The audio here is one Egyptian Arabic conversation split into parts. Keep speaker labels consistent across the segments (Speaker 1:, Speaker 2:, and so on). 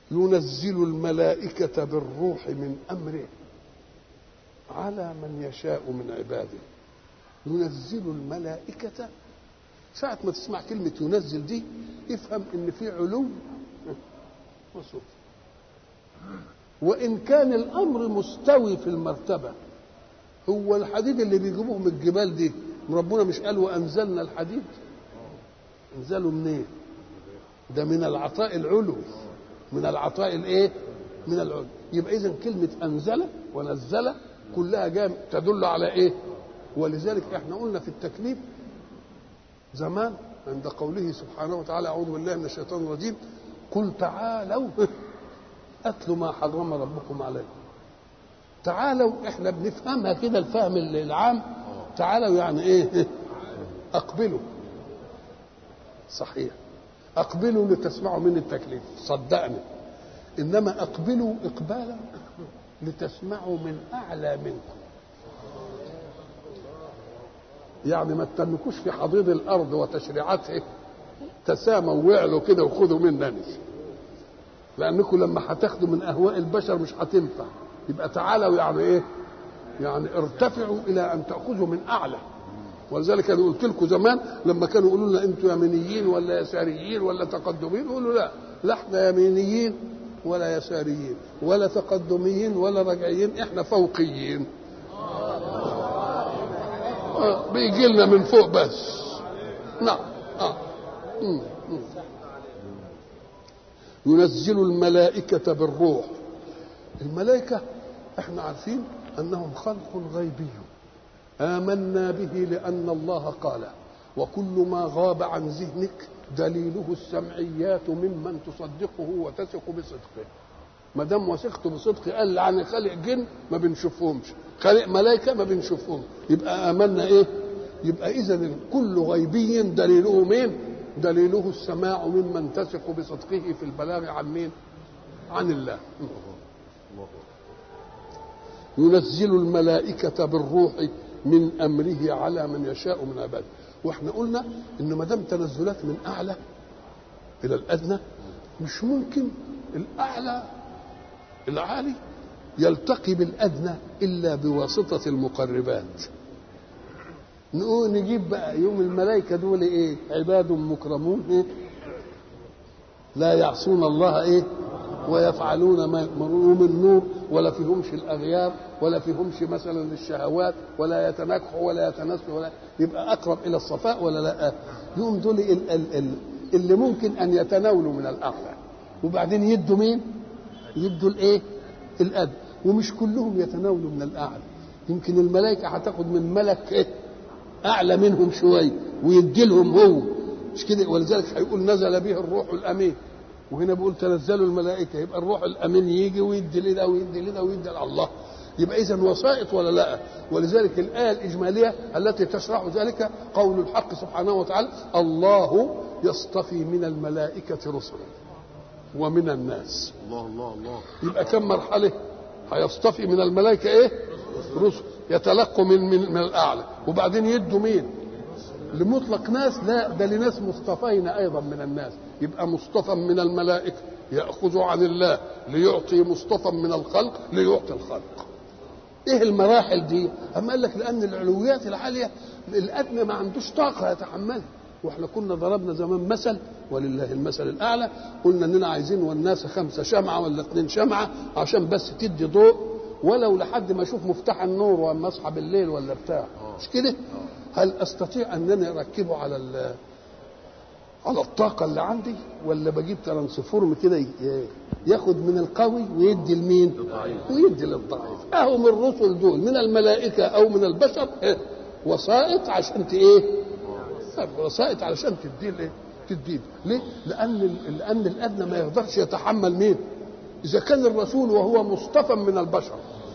Speaker 1: ينزل الملائكة بالروح من أمره على من يشاء من عباده ينزل الملائكة ساعة ما تسمع كلمة ينزل دي افهم ان في علو وسفل وان كان الامر مستوي في المرتبة هو الحديد اللي بيجيبوه من الجبال دي ربنا مش قال وانزلنا الحديد انزلوا منين ده من العطاء العلو من العطاء الايه من العلو يبقى اذا كلمة انزل ونزل كلها جايه تدل على ايه ولذلك احنا قلنا في التكليف زمان عند قوله سبحانه وتعالى اعوذ بالله من الشيطان الرجيم قل تعالوا اتلوا ما حرم ربكم عليكم تعالوا احنا بنفهمها كده الفهم العام تعالوا يعني ايه اقبلوا صحيح اقبلوا لتسمعوا مني التكليف صدقني انما اقبلوا اقبالا لتسمعوا من اعلى منكم يعني ما تتنكوش في حضيض الارض وتشريعاته تساموا وعلوا كده وخذوا منني لانكم لما هتاخدوا من اهواء البشر مش هتنفع يبقى تعالوا يعني ايه يعني ارتفعوا الى ان تاخذوا من اعلى ولذلك انا قلت لكم زمان لما كانوا يقولوا لنا انتوا يمينيين ولا يساريين ولا تقدميين يقولوا لا لا احنا يمينيين ولا يساريين ولا تقدميين ولا رجعيين احنا فوقيين آه بيجي لنا من فوق بس نعم آه. مم. مم. ينزل الملائكة بالروح الملائكة احنا عارفين انهم خلق غيبي آمنا به لأن الله قال وكل ما غاب عن ذهنك دليله السمعيات ممن تصدقه وتثق بصدقه ما دام وثقت بصدقه قال عن خالق جن ما بنشوفهمش خالق ملائكه ما بنشوفهم يبقى امنا ايه يبقى اذا كل غيبي دليله مين دليله السماع ممن تثق بصدقه في البلاغ عن مين عن الله ينزل الملائكة بالروح من أمره على من يشاء من عباده واحنا قلنا ان ما دام تنزلات من اعلى الى الادنى مش ممكن الاعلى العالي يلتقي بالادنى الا بواسطه المقربات نقول نجيب بقى يوم الملائكه دول ايه عباد مكرمون إيه؟ لا يعصون الله ايه ويفعلون ما يؤمرون من نور ولا فيهمش الاغيار ولا فيهمش مثلا الشهوات ولا يتناكحوا ولا يتناسلوا ولا يبقى اقرب الى الصفاء ولا لا يوم دول ال ال ال اللي ممكن ان يتناولوا من الاعلى وبعدين يدوا مين يدوا الايه الادنى ومش كلهم يتناولوا من الاعلى يمكن الملائكه هتاخد من ملك إيه؟ اعلى منهم شويه ويدي لهم هو مش كده ولذلك هيقول نزل به الروح الامين وهنا بيقول تنزلوا الملائكه يبقى الروح الامين يجي ويدي لده ويدي لده ويدي الله يبقى اذا وسائط ولا لا ولذلك الايه الاجماليه التي تشرح ذلك قول الحق سبحانه وتعالى الله يصطفي من الملائكه رسلا ومن الناس
Speaker 2: الله الله الله
Speaker 1: يبقى كم مرحله هيصطفي من الملائكه ايه رسل يتلقوا من من, من الاعلى وبعدين يدوا مين لمطلق ناس لا ده لناس مصطفين ايضا من الناس يبقى مصطفى من الملائكه ياخذ عن الله ليعطي مصطفى من الخلق ليعطي الخلق ايه المراحل دي اما قال لك لان العلويات العاليه الادنى ما عندوش طاقه يتحملها واحنا كنا ضربنا زمان مثل ولله المثل الاعلى قلنا اننا عايزين والناس خمسه شمعه ولا اثنين شمعه عشان بس تدي ضوء ولو لحد ما اشوف مفتاح النور واما اصحى بالليل ولا بتاع مش كده هل استطيع انني اركبه على ال- على الطاقه اللي عندي ولا بجيب ترانسفورم كده ي- ياخد من القوي ويدي لمين ويدي للضعيف اهو من الرسل دول من الملائكه او من البشر إيه؟ وسائط عشان ت- ايه وسائط علشان تدي الايه تدي ليه لان ال- لان الادنى ما يقدرش يتحمل مين اذا كان الرسول وهو مصطفى من البشر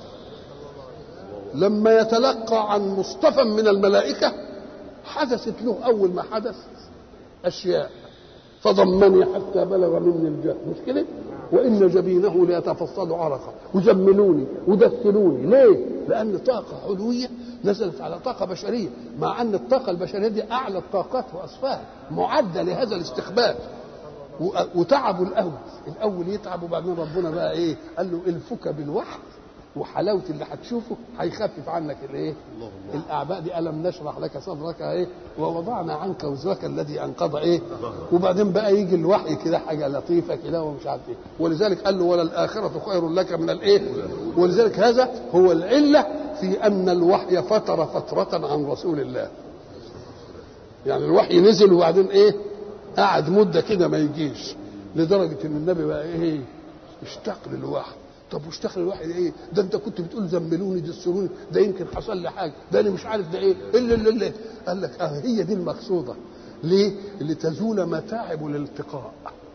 Speaker 1: لما يتلقى عن مصطفى من الملائكة حدثت له أول ما حدث أشياء فضمني حتى بلغ مني الجهل مش كده وإن جبينه ليتفصل عرقا وجملوني ودثلوني ليه لأن طاقة علوية نزلت على طاقة بشرية مع أن الطاقة البشرية دي أعلى الطاقات وأصفاها معدة لهذا الاستقبال وتعبوا الاول الاول يتعب وبعدين ربنا بقى ايه قال له الفك بالوحي وحلاوه اللي هتشوفه هيخفف عنك الايه الاعباء دي الم نشرح لك صدرك ايه ووضعنا عنك وزرك الذي انقض ايه وبعدين بقى يجي الوحي كده حاجه لطيفه كده ومش عارف ايه ولذلك قال له ولا الاخره خير لك من الايه ولذلك هذا هو العله في ان الوحي فتر فتره عن رسول الله يعني الوحي نزل وبعدين ايه قعد مده كده ما يجيش لدرجه ان النبي بقى ايه اشتاق للوحي طب واشتغل الواحد ايه ده انت كنت بتقول زملوني دسروني ده يمكن حصل لي حاجه ده انا مش عارف ده ايه الا الا الا قال لك اه هي دي المقصوده ليه لتزول متاعب الالتقاء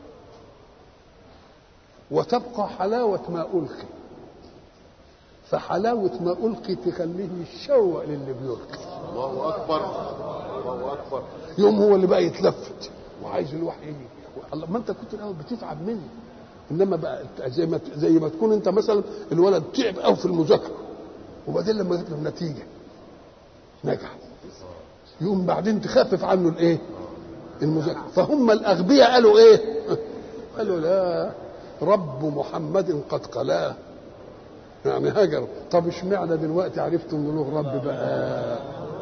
Speaker 1: وتبقى حلاوه ما القي فحلاوه ما القي تخليه يتشوق للي بيلقي
Speaker 2: الله اكبر الله اكبر
Speaker 1: يوم هو اللي بقى يتلفت وعايز الوحي يجي الله ما انت كنت الاول بتتعب منه انما بقى زي ما زي ما تكون انت مثلا الولد تعب قوي في المذاكره وبعدين لما جت له النتيجه نجح يقوم بعدين تخفف عنه الايه؟ المذاكره فهم الاغبياء قالوا ايه؟ قالوا لا رب محمد قد قلاه يعني هجر طب اشمعنى دلوقتي عرفت ان له رب بقى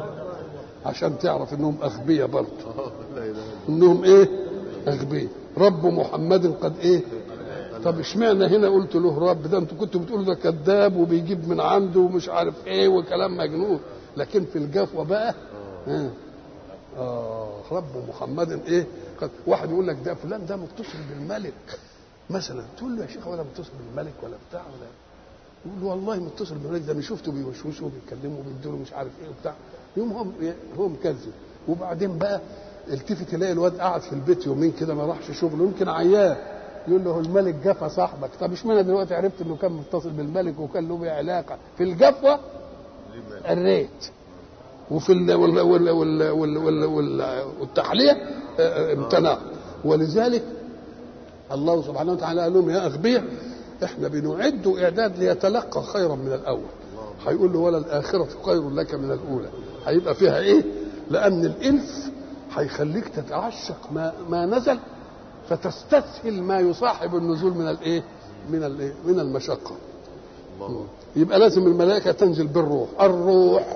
Speaker 1: عشان تعرف انهم اغبياء برضه
Speaker 2: لا اله الا
Speaker 1: انهم ايه اغبياء رب محمد قد ايه طب اشمعنى هنا قلت له رب ده انتوا كنتوا بتقولوا ده كذاب وبيجيب من عنده ومش عارف ايه وكلام مجنون لكن في الجفوه بقى اه, آه رب محمد ايه قد واحد يقول لك ده فلان ده متصل بالملك مثلا تقول له يا شيخ ولا متصل بالملك ولا بتاع ولا يقول له والله متصل بالملك ده انا شفته بيوشوشه وبيتكلموا وبيدوا له مش عارف ايه وبتاع يوم هو هو مكذب وبعدين بقى التفت يلاقي الواد قاعد في البيت يومين كده ما راحش شغله يمكن عيان يقول له الملك جفا صاحبك طب اشمعنى دلوقتي عرفت انه كان متصل بالملك وكان له بيه علاقه في الجفوه الريت وفي ال وال وال وال وال وال وال والتحليه اه، امتنع ولذلك الله سبحانه وتعالى قال لهم يا اغبياء احنا بنعد اعداد ليتلقى خيرا من الاول هيقول له ولا الاخره خير لك من الاولى هيبقى فيها ايه لان الالف هيخليك تتعشق ما ما نزل فتستسهل ما يصاحب النزول من الايه من الايه من المشقه
Speaker 2: الله
Speaker 1: يبقى لازم الملائكه تنزل بالروح الروح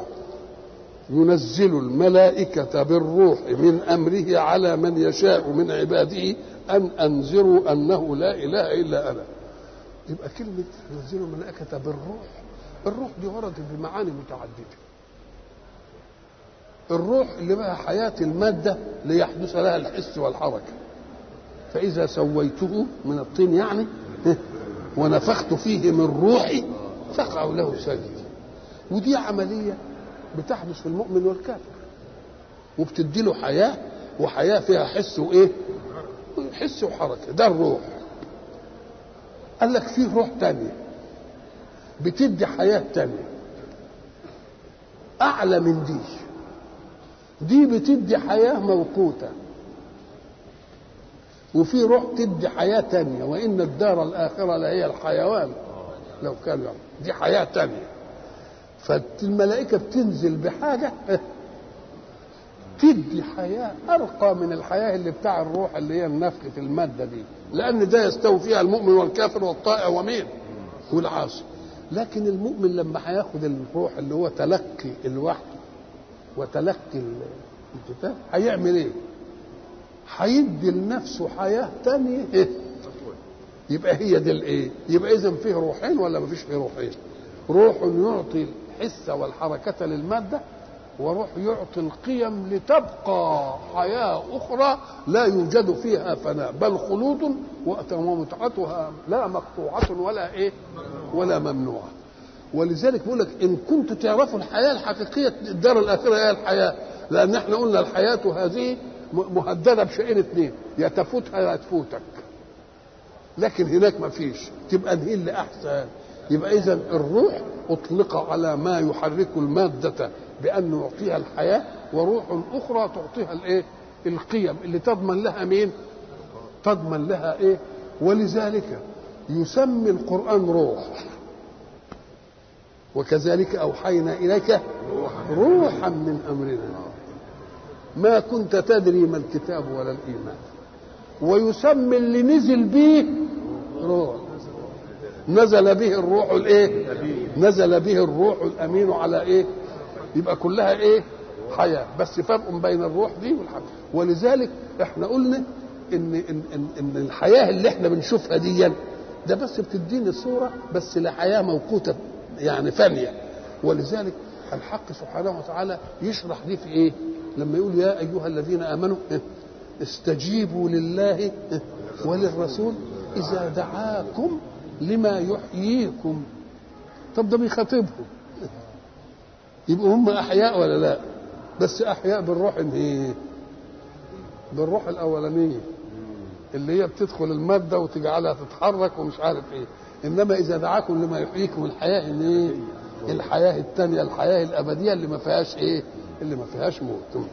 Speaker 1: ينزل الملائكة بالروح من أمره على من يشاء من عباده أن أنذروا أنه لا إله إلا أنا يبقى كلمة ينزل الملائكة بالروح الروح دي وردت بمعاني متعددة الروح اللي بها حياة المادة ليحدث لها الحس والحركة فإذا سويته من الطين يعني ونفخت فيه من روحي فقعوا له ساجدين ودي عملية بتحدث في المؤمن والكافر وبتدي له حياة وحياة فيها حس وإيه حس وحركة ده الروح قال لك في روح تانية بتدي حياة تانية أعلى من دي دي بتدي حياة موقوتة وفي روح تدي حياة تانية وإن الدار الآخرة لهي الحيوان لو كان يعلم. دي حياة تانية فالملائكة بتنزل بحاجة تدي حياة أرقى من الحياة اللي بتاع الروح اللي هي النفخ في المادة دي لأن ده يستوي فيها المؤمن والكافر والطائع ومين والعاصي لكن المؤمن لما هياخد الروح اللي هو تلقي الوحي وتلقي الكتاب هيعمل ايه هيدي لنفسه حياة تانية إيه؟ يبقى هي دي الايه يبقى اذا فيه روحين ولا ما فيش فيه روحين روح يعطي الحس والحركة للمادة وروح يعطي القيم لتبقى حياة أخرى لا يوجد فيها فناء بل خلود ومتعتها لا مقطوعة ولا إيه ولا ممنوعة ولذلك بيقول لك إن كنتوا تعرفوا الحياة الحقيقية الدار الآخرة هي الحياة لأن احنا قلنا الحياة هذه مهددة بشيئين اثنين يا تفوتها يا تفوتك لكن هناك ما فيش تبقى هي اللي أحسن يبقى إذا الروح أطلق على ما يحرك المادة بأنه يعطيها الحياة وروح أخرى تعطيها الإيه؟ القيم اللي تضمن لها مين؟ تضمن لها إيه؟ ولذلك يسمي القرآن روح وكذلك أوحينا إليك روحا من أمرنا ما كنت تدري ما الكتاب ولا الإيمان ويسمي اللي نزل به روح نزل به الروح الايه نزل به الروح الامين على ايه يبقى كلها ايه حياه بس فرق بين الروح دي والحياه ولذلك احنا قلنا ان ان ان, إن الحياه اللي احنا بنشوفها دي ده بس بتديني صوره بس لحياه موقوته يعني فانيه ولذلك الحق سبحانه وتعالى يشرح دي في ايه لما يقول يا ايها الذين امنوا استجيبوا لله وللرسول اذا دعاكم لما يحييكم طب ده بيخاطبهم يبقوا هم احياء ولا لا بس احياء بالروح ايه بالروح الاولانيه اللي هي بتدخل الماده وتجعلها تتحرك ومش عارف ايه انما اذا دعاكم لما يحييكم الحياه ان ايه الحياه الثانيه الحياه الابديه اللي ما فيهاش ايه اللي ما فيهاش موت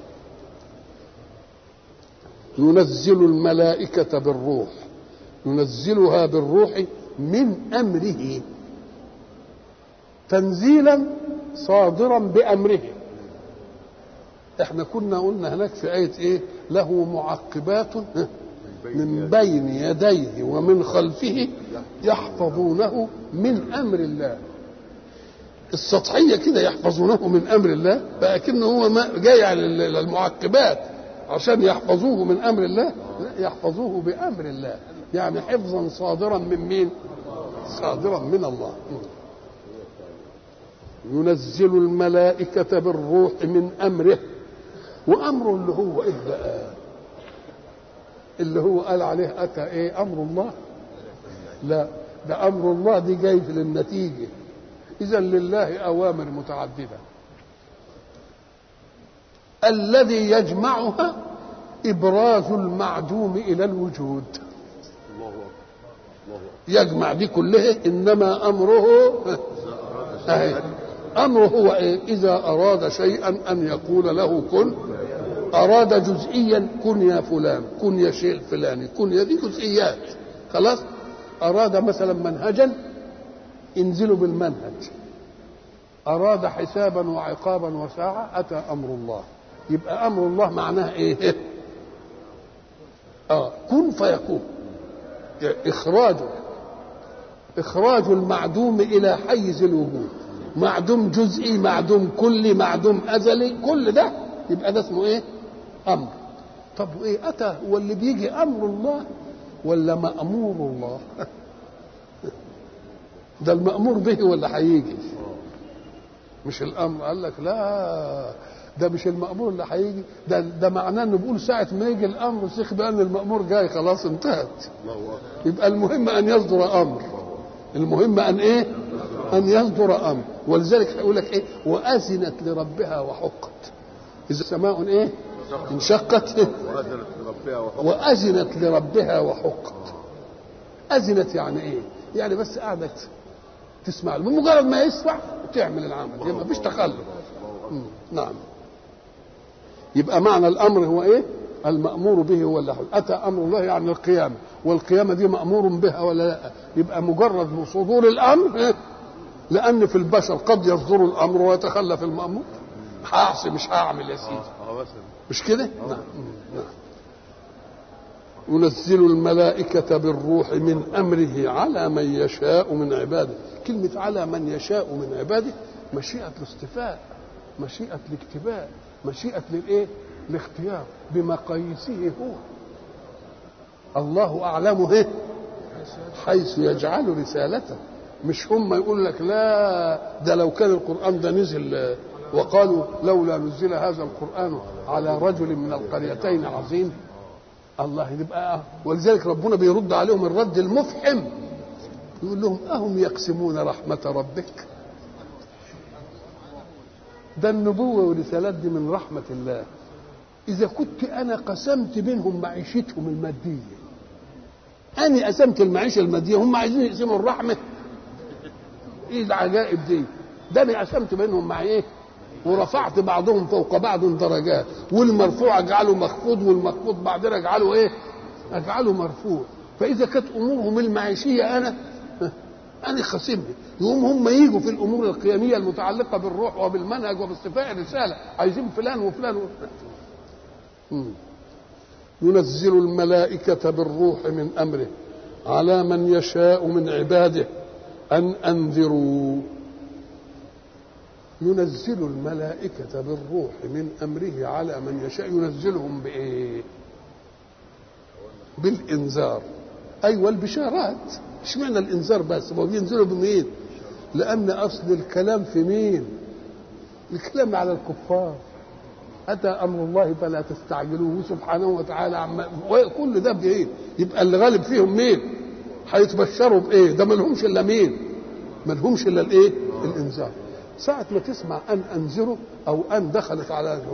Speaker 1: ينزل الملائكه بالروح ينزلها بالروح من امره تنزيلا صادرا بامره احنا كنا قلنا هناك في ايه ايه له معقبات من بين يديه ومن خلفه يحفظونه من امر الله السطحيه كده يحفظونه من امر الله فاكنه هو ما جاي على المعقبات عشان يحفظوه من امر الله لا يحفظوه بامر الله يعني حفظا صادرا من مين صادرا من الله ينزل الملائكة بالروح من أمره وأمره اللي هو إيه بقى اللي هو قال عليه أتى إيه أمر الله لا ده أمر الله دي جاي في النتيجة إذا لله أوامر متعددة الذي يجمعها إبراز المعدوم إلى الوجود يجمع دي كلها إنما أمره أهي أمره هو إيه؟ إذا أراد شيئا أن يقول له كن أراد جزئيا كن يا فلان كن يا شيء الفلاني كن يا دي جزئيات خلاص أراد مثلا منهجا انزلوا بالمنهج أراد حسابا وعقابا وساعة أتى أمر الله يبقى أمر الله معناه إيه؟ آه كن فيكون إخراجه إخراج المعدوم إلى حيز الوجود معدوم جزئي معدوم كلي معدوم أزلي كل ده يبقى ده اسمه إيه؟ أمر طب وإيه أتى هو اللي بيجي أمر الله ولا مأمور الله؟ ده المأمور به ولا هيجي؟ مش الأمر قال لك لا ده مش المأمور اللي هيجي ده ده معناه انه بيقول ساعة ما يجي الأمر سيخ بأن المأمور جاي خلاص انتهت يبقى المهم أن يصدر أمر المهم أن إيه؟ أن يصدر أمر ولذلك هيقول لك إيه؟ وأذنت لربها وحقت إذا السماء إيه؟ انشقت
Speaker 2: وأذنت لربها وحقت
Speaker 1: وأذنت لربها وحقت أذنت يعني إيه؟ يعني بس قعدت تسمع له بمجرد ما يسمع تعمل العمل يبقى ما فيش تخلف مم. نعم يبقى معنى الامر هو ايه المامور به هو اللي حول. اتى امر الله يعني القيامه والقيامه دي مامور بها ولا لا يبقى مجرد صدور الامر إيه؟ لان في البشر قد يصدر الامر ويتخلف المامور هعصي مش هعمل يا سيدي
Speaker 2: اه مثلا
Speaker 1: مش كده نعم نعم ينزل الملائكة بالروح من أمره على من يشاء من عباده كلمة على من يشاء من عباده مشيئة الاصطفاء مشيئة الاكتباء مشيئة للإيه الاختيار بمقاييسه هو الله أعلم إيه حيث يجعل رسالته مش هم يقول لك لا ده لو كان القرآن ده نزل وقالوا لولا نزل هذا القرآن على رجل من القريتين عظيم الله يبقى ولذلك ربنا بيرد عليهم الرد المفحم يقول لهم أهم يقسمون رحمة ربك ده النبوة والرسالات دي من رحمة الله إذا كنت أنا قسمت بينهم معيشتهم المادية أنا قسمت المعيشة المادية هم عايزين يقسموا الرحمة إيه العجائب دي ده أنا قسمت بينهم مع إيه ورفعت بعضهم فوق بعض درجات والمرفوع اجعله مخفوض والمخفوض بعدين اجعله ايه اجعله مرفوع فاذا كانت امورهم المعيشيه انا انا خصمها يقوم هم يجوا في الامور القيميه المتعلقه بالروح وبالمنهج وباصطفاء الرساله عايزين فلان وفلان وفلان مم. ينزل الملائكة بالروح من أمره على من يشاء من عباده أن أنذروا ينزل الملائكة بالروح من أمره على من يشاء ينزلهم بإيه بالإنذار أيوة البشارات اشمعنى الإنذار بس هو بينزلوا بمين لأن أصل الكلام في مين الكلام على الكفار أتى أمر الله فلا تستعجلوه سبحانه وتعالى عما كل ده بإيه يبقى اللي غالب فيهم مين هيتبشروا بإيه ده ملهمش إلا مين ملهمش إلا الإيه الإنذار ساعة ما تسمع أن أنذروا أو أن دخلت عليهم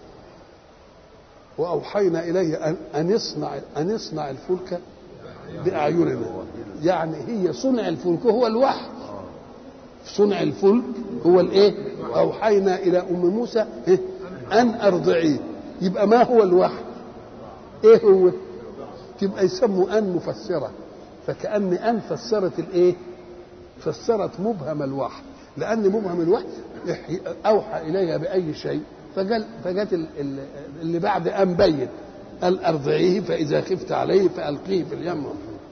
Speaker 1: وأوحينا إليه أن أن يصنع أن يصنع الفلك بأعيننا يعني هي صنع الفلك هو الوحي صنع الفلك هو الايه اوحينا الى ام موسى إيه؟ ان ارضعيه يبقى ما هو الوحي ايه هو تبقى يسموا ان مفسره فكان ان فسرت الايه فسرت مبهم الوحي لان مبهم الوحي اوحى اليها باي شيء فقال فجت اللي بعد ان بين قال ارضعيه فاذا خفت عليه فالقيه في اليم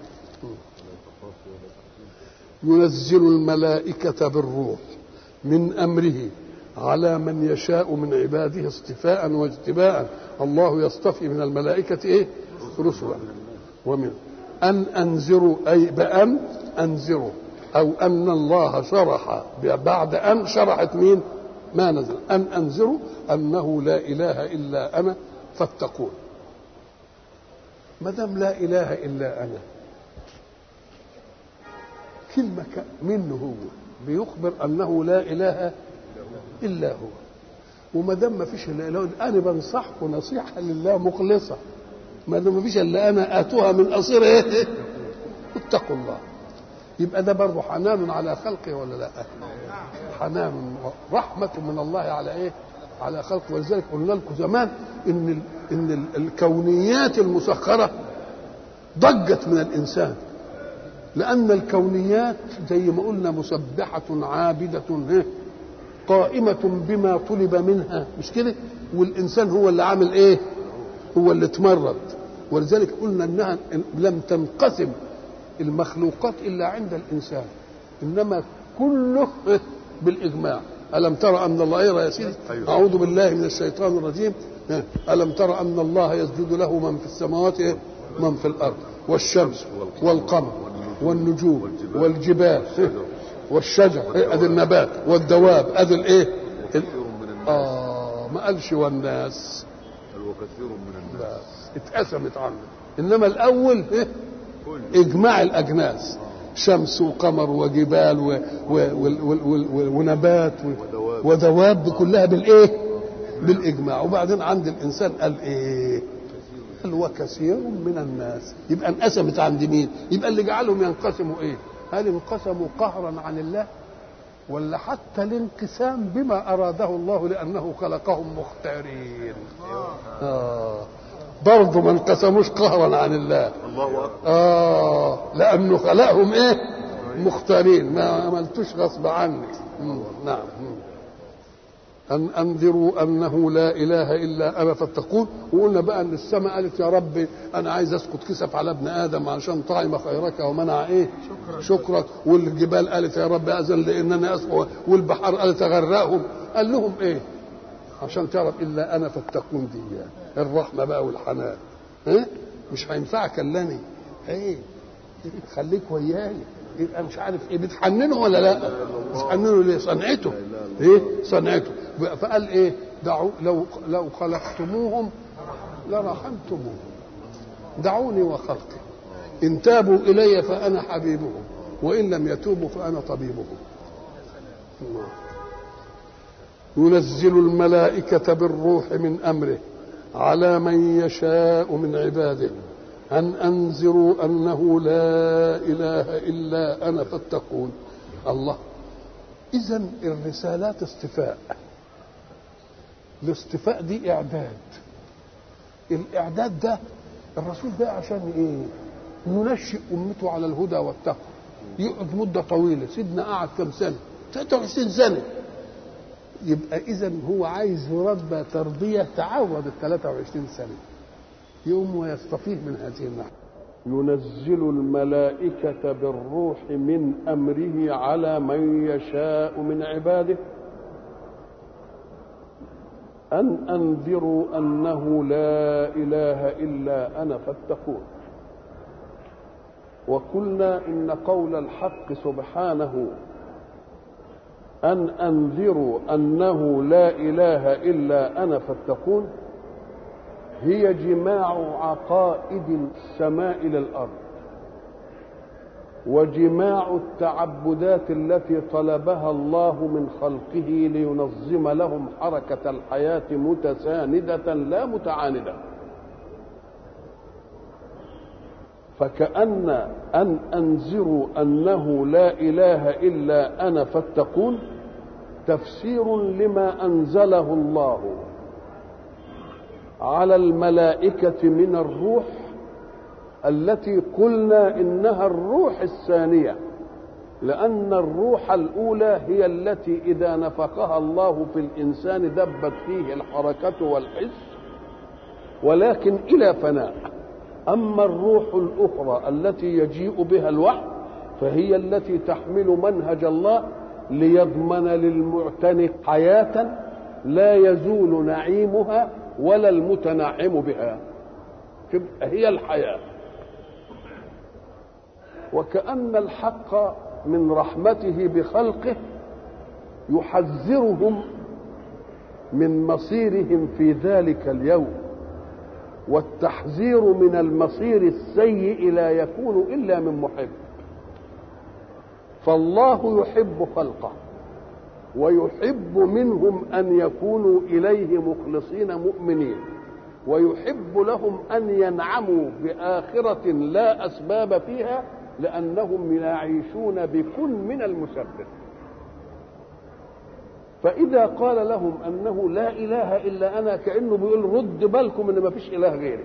Speaker 1: ينزل الملائكة بالروح من أمره على من يشاء من عباده اصطفاء واجتباء الله يصطفي من الملائكة إيه رسلا ومن أن أنذروا أي بأن أنذروا أو أن الله شرح بعد أن شرحت مين ما نزل أن أنذروا أنه لا إله إلا أنا فاتقون ما دام لا إله إلا أنا كلمة منه هو بيخبر أنه لا إله إلا هو وما دام ما فيش إلا إله أنا بنصحكم نصيحة لله مخلصة ما دام ما فيش إلا أنا آتوها من قصير إيه اتقوا الله يبقى ده برضه حنان على خلقه ولا لا حنان رحمة من الله على إيه على خلقه ولذلك قلنا لكم زمان إن إن الكونيات المسخرة ضجت من الإنسان لأن الكونيات زي ما قلنا مسبحة عابدة قائمة بما طلب منها مش كده والإنسان هو اللي عامل إيه هو اللي اتمرد ولذلك قلنا إنها لم تنقسم المخلوقات إلا عند الإنسان إنما كله بالإجماع ألم ترى أن الله إيه يا سيدي أعوذ بالله من الشيطان الرجيم ألم ترى أن الله يسجد له من في السماوات من في الأرض والشمس والقمر والنجوم والجبال والشجر ادي النبات والدواب ادي الايه اه ما قالش والناس
Speaker 2: وكثير من الناس
Speaker 1: اتقسمت عنه انما الاول إيه؟ اجماع الاجناس شمس وقمر وجبال و و و و و ونبات و ودواب كلها بالايه بالاجماع وبعدين عند الانسان قال ايه قال وكثير من الناس يبقى انقسمت عند مين يبقى اللي جعلهم ينقسموا ايه هل انقسموا قهرا عن الله ولا حتى الانقسام بما اراده الله لانه خلقهم مختارين آه. برضه ما انقسموش قهرا عن الله
Speaker 2: الله اكبر
Speaker 1: اه لانه خلقهم ايه مختارين ما عملتوش غصب عنك مم. نعم مم. أن أنذروا أنه لا إله إلا أنا فاتقون وقلنا بقى أن السماء قالت يا رب أنا عايز أسقط كسف على ابن آدم عشان طعم خيرك ومنع إيه شكرك والجبال قالت يا رب أذن لأنني أسقط والبحر قالت أغرقهم قال لهم إيه عشان تعرف إلا أنا فاتقون دي يعني. الرحمة بقى والحنان إيه؟ مش هينفعك إلا أنا إيه خليك وياي يبقى مش عارف ايه بتحننه ولا لا بتحننه ليه صنعته ايه صنعته فقال ايه دعوا لو لو خلقتموهم لرحمتموهم دعوني وخلقي ان تابوا الي فانا حبيبهم وان لم يتوبوا فانا طبيبهم ينزل الملائكه بالروح من امره على من يشاء من عباده أن أنذروا أنه لا إله إلا أنا فاتقون الله إذا الرسالات اصطفاء الاصطفاء دي إعداد الإعداد ده الرسول ده عشان إيه ينشئ أمته على الهدى والتقوى يقعد مدة طويلة سيدنا قعد كم سنة 23 سنة يبقى إذا هو عايز يربى تربية تعوض ال 23 سنة يوم ويصطفيه من هذه الناحية
Speaker 3: ينزل الملائكة بالروح من أمره على من يشاء من عباده أن أنذروا أنه لا إله إلا أنا فاتقون وقلنا إن قول الحق سبحانه أن أنذروا أنه لا إله إلا أنا فاتقون هي جماع عقائد السماء للأرض وجماع التعبدات التي طلبها الله من خلقه لينظم لهم حركة الحياة متساندة لا متعاندة فكأن أن أنذروا أنه لا إله إلا أنا فاتقون تفسير لما أنزله الله على الملائكة من الروح التي قلنا إنها الروح الثانية لأن الروح الأولى هي التي إذا نفخها الله في الإنسان دبت فيه الحركة والحس ولكن إلى فناء أما الروح الأخرى التي يجيء بها الوحي فهي التي تحمل منهج الله ليضمن للمعتنق حياة لا يزول نعيمها ولا المتنعم بها تبقى هي الحياة وكأن الحق من رحمته بخلقه يحذرهم من مصيرهم في ذلك اليوم والتحذير من المصير السيء لا يكون الا من محب فالله يحب خلقه ويحب منهم ان يكونوا اليه مخلصين مؤمنين ويحب لهم ان ينعموا باخره لا اسباب فيها لانهم يعيشون بكن من المسبب فاذا قال لهم انه لا اله الا انا كانه بيقول رد بالكم ان ما فيش اله غيري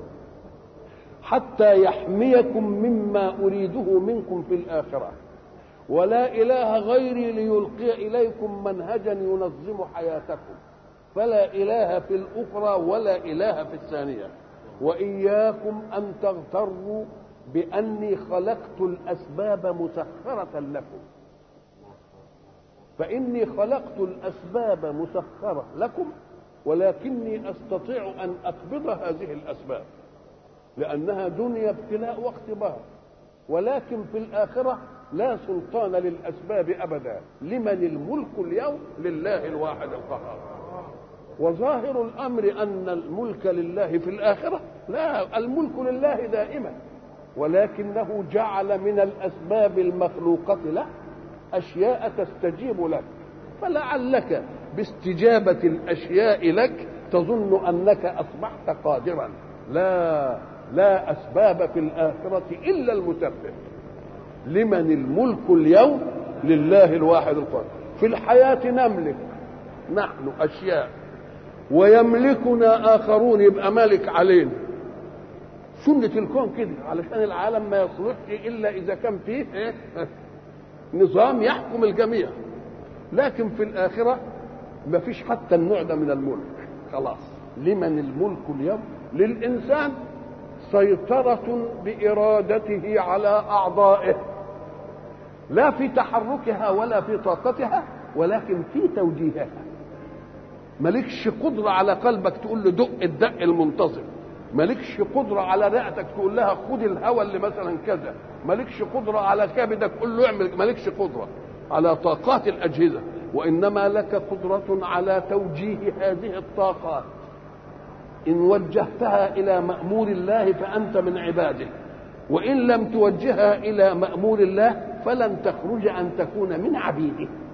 Speaker 3: حتى يحميكم مما اريده منكم في الاخره ولا اله غيري ليلقي اليكم منهجا ينظم حياتكم فلا اله في الاخرى ولا اله في الثانيه واياكم ان تغتروا باني خلقت الاسباب مسخره لكم فاني خلقت الاسباب مسخره لكم ولكني استطيع ان اقبض هذه الاسباب لانها دنيا ابتلاء واختبار ولكن في الاخره لا سلطان للاسباب ابدا لمن الملك اليوم لله الواحد القهار وظاهر الامر ان الملك لله في الاخره لا الملك لله دائما ولكنه جعل من الاسباب المخلوقه له اشياء تستجيب لك فلعلك باستجابه الاشياء لك تظن انك اصبحت قادرا لا لا اسباب في الاخره الا المسبب لمن الملك اليوم لله الواحد القهار في الحياه نملك نحن اشياء ويملكنا اخرون يبقى مالك علينا سنة الكون كده علشان العالم ما يصلحش إلا إذا كان فيه إيه؟ نظام يحكم الجميع لكن في الآخرة ما فيش حتى النوع ده من الملك خلاص لمن الملك اليوم للإنسان سيطرة بإرادته على أعضائه لا في تحركها ولا في طاقتها ولكن في توجيهها مالكش قدرة على قلبك تقول له دق الدق المنتظم مالكش قدرة على رئتك تقول لها خد الهوى اللي مثلا كذا مالكش قدرة على كبدك تقول له اعمل مالكش قدرة على طاقات الأجهزة وإنما لك قدرة على توجيه هذه الطاقات إن وجهتها إلى مأمور الله فأنت من عباده وإن لم توجهها إلى مأمور الله فلن تخرج أن تكون من عبيده